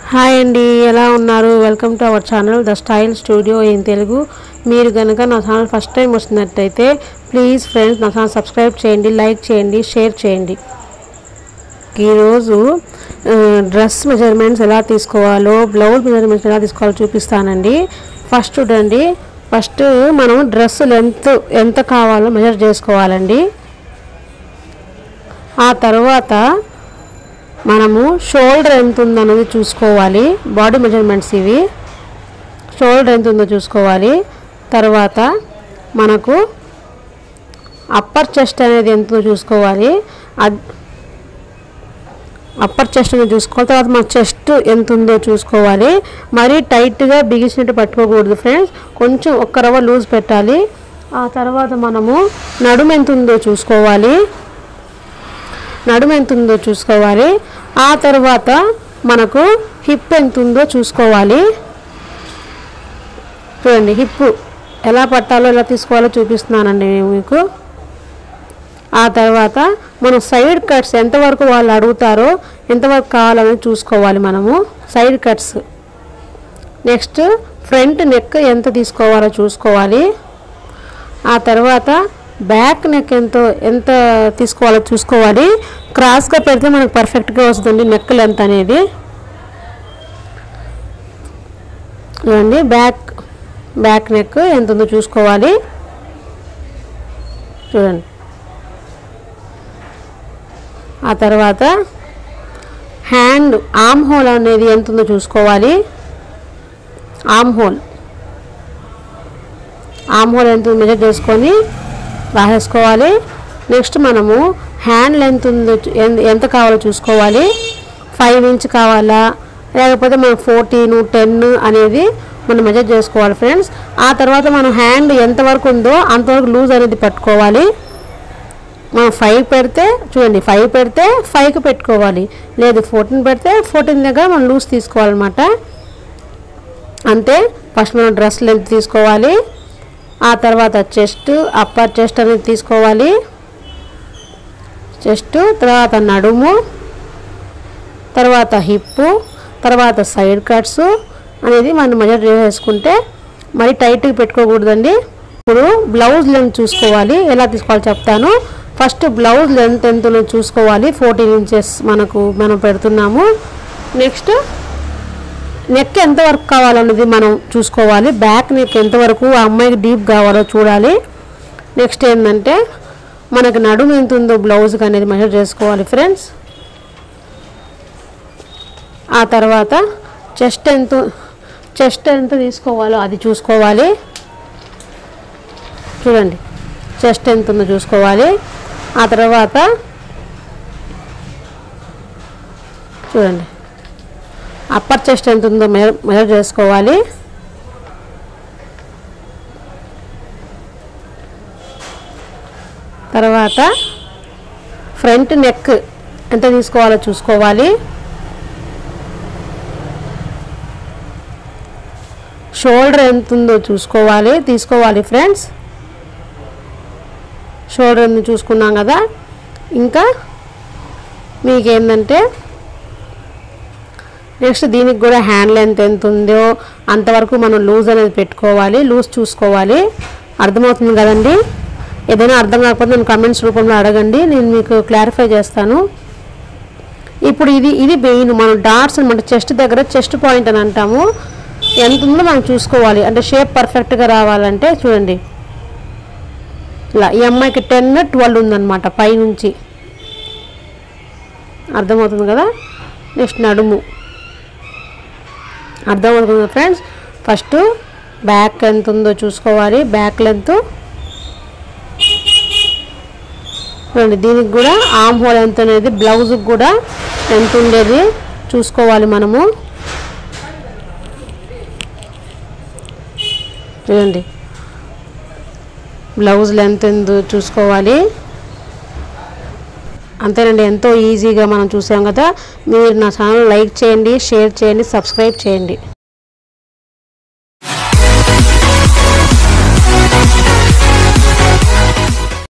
hi అండి ఎలా ఉన్నారు welcome to our channel the style studio in Telugu మీరు కనుక నా ఛానల్ ఫస్ట్ టైం వస్తున్నట్టయితే ప్లీజ్ ఫ్రెండ్స్ నా ఛానల్ సబ్స్క్రైబ్ చేయండి లైక్ చేయండి షేర్ చేయండి ఈరోజు ఆ, డ్రెస్ మెజర్మెంట్స్ ఎలా తీసుకోవాలో బ్లౌజ్ మెజర్మెంట్స్ ఎలా తీసుకోవాలో చూపిస్తానండి ఫస్ట్ చూడండి ఫస్ట్ మనం డ్రెస్ లెంత్ ఎంత కావాలో మెజర్ చేసుకోవాలండి ఆ తర్వాత మనము షోల్డర్ ఎంత ఉందన్నది చూసుకోవాలి బాడీ మెజర్మెంట్స్ ఇవి షోల్డర్ ఎంత ఉందో చూసుకోవాలి తర్వాత మనకు అప్పర్ చెస్ట్ అనేది ఎంత ఉందో చూసుకోవాలి అద్ అప్పర్ చెస్ట్ అనేది చూసుకోవాలి తర్వాత మన చెస్ట్ ఎంత ఉందో చూసుకోవాలి మరీ టైట్గా బిగించినట్టు పట్టుకోకూడదు ఫ్రెండ్స్ కొంచెం ఒక్క రవ్వ లూజ్ పెట్టాలి ఆ తర్వాత మనము నడుము ఎంత ఉందో చూసుకోవాలి నడుము ఎంత ఉందో చూసుకోవాలి ఆ తర్వాత మనకు హిప్ ఎంత ఉందో చూసుకోవాలి చూడండి హిప్ ఎలా పట్టాలో ఎలా తీసుకోవాలో చూపిస్తున్నానండి నేను మీకు ఆ తర్వాత మనం సైడ్ కట్స్ ఎంతవరకు వాళ్ళు అడుగుతారో ఎంతవరకు కావాలని చూసుకోవాలి మనము side cuts next front neck ఎంత తీసుకోవాలో చూసుకోవాలి ఆ తర్వాత బ్యాక్ నెక్ ఎంతో ఎంత తీసుకోవాలో చూసుకోవాలి క్రాస్గా పెడితే మనకు పర్ఫెక్ట్గా వస్తుంది నెక్ లెంత్ అనేది చూడండి బ్యాక్ బ్యాక్ నెక్ ఎంత ఉందో చూసుకోవాలి చూడండి ఆ తర్వాత హ్యాండ్ ఆమ్ హోల్ అనేది ఎంత ఉందో చూసుకోవాలి ఆమ్ హోల్ ఆమ్ హోల్ ఎంత ఉందో మెజర్ చేసుకొని రాసేసుకోవాలి నెక్స్ట్ మనము హ్యాండ్ లెంత్ ఉందో చూ- ఎన్- ఎంత కావాలో చూసుకోవాలి ఫైవ్ ఇంచ్ కావాలా లేకపోతే మనం ఫోర్టీన్ టెన్ అనేది మనం మెజర్ చేసుకోవాలి ఫ్రెండ్స్ ఆ తర్వాత మనం హ్యాండ్ ఎంతవరకు ఉందో అంతవరకు లూజ్ అనేది పట్టుకోవాలి మనం ఫైవ్ పెడితే చూడండి ఫైవ్ పెడితే ఫైవ్కి పెట్టుకోవాలి లేదు ఫోర్టీన్ పెడితే ఫోర్టీన్ దగ్గర మనం లూజ్ తీసుకోవాలన్నమాట అంతే ఫస్ట్ మనం డ్రెస్ లెంత్ తీసుకోవాలి ఆ తర్వాత చెస్ట్ అప్పర్ చెస్ట్ అనేది తీసుకోవాలి చెస్ట్ తర్వాత నడుము తర్వాత హిప్పు తర్వాత సైడ్ కట్స్ అనేది మనం మెజర్ చేసుకుంటే మరి టైట్గా పెట్టుకోకూడదండి ఇప్పుడు బ్లౌజ్ లెంత్ చూసుకోవాలి ఎలా తీసుకోవాలో చెప్తాను ఫస్ట్ బ్లౌజ్ లెంత్ ఎంత ఉందో చూసుకోవాలి ఫోర్టీన్ ఇంచెస్ మనకు మనం పెడుతున్నాము నెక్స్ట్ నెక్ ఎంత వరకు కావాలన్నది మనం చూసుకోవాలి బ్యాక్ నెక్ ఎంతవరకు ఆ అమ్మాయికి డీప్ కావాలో చూడాలి నెక్స్ట్ ఏంటంటే మనకు నడుము ఎంత ఉందో బ్లౌజ్కి అనేది మెజర్ చేసుకోవాలి ఫ్రెండ్స్ ఆ తర్వాత చెస్ట్ ఎంత చెస్ట్ ఎంత తీసుకోవాలో అది చూసుకోవాలి చూడండి చెస్ట్ ఎంత ఉందో చూసుకోవాలి ఆ తర్వాత చూడండి అప్పర్ చెస్ట్ ఎంత ఉందో మెజర్ మెజర్ చేసుకోవాలి తర్వాత ఫ్రంట్ నెక్ ఎంత తీసుకోవాలో చూసుకోవాలి షోల్డర్ ఎంత ఉందో చూసుకోవాలి తీసుకోవాలి ఫ్రెండ్స్ షోల్డర్ ఎంత చూసుకున్నాం కదా ఇంకా మీకేంటంటే నెక్స్ట్ దీనికి కూడా హ్యాండ్ లెంత్ ఎంత ఉందో అంతవరకు మనం లూజ్ అనేది పెట్టుకోవాలి లూజ్ చూసుకోవాలి అర్థమవుతుంది కదండి ఏదైనా అర్థం కాకపోతే నేను కమెంట్స్ రూపంలో అడగండి నేను మీకు క్లారిఫై చేస్తాను ఇప్పుడు ఇది ఇది మెయిన్ మనం డాట్స్ అనమాట చెస్ట్ దగ్గర చెస్ట్ పాయింట్ అని అంటాము ఎంత ఉందో మనం చూసుకోవాలి అంటే షేప్ పర్ఫెక్ట్గా రావాలంటే చూడండి ఇలా ఈ అమ్మాయికి టెన్ ట్వెల్వ్ ఉందన్నమాట పైనుంచి అర్థమవుతుంది కదా నెక్స్ట్ నడుము అర్థమవుతుంది కదా ఫ్రెండ్స్ ఫస్ట్ బ్యాక్ ఎంత ఉందో చూసుకోవాలి బ్యాక్ లెంత్ చూడండి దీనికి కూడా ఆమ్ హోల్ ఎంత అనేది బ్లౌజ్కి కూడా ఎంత ఉండేది చూసుకోవాలి మనము చూడండి బ్లౌజ్ లెంత్ ఎందు చూసుకోవాలి అంతేనండి ఎంతో ఈజీగా మనం చూసాం కదా మీరు నా ఛానల్ లైక్ చేయండి షేర్ చేయండి సబ్స్క్రైబ్ చేయండి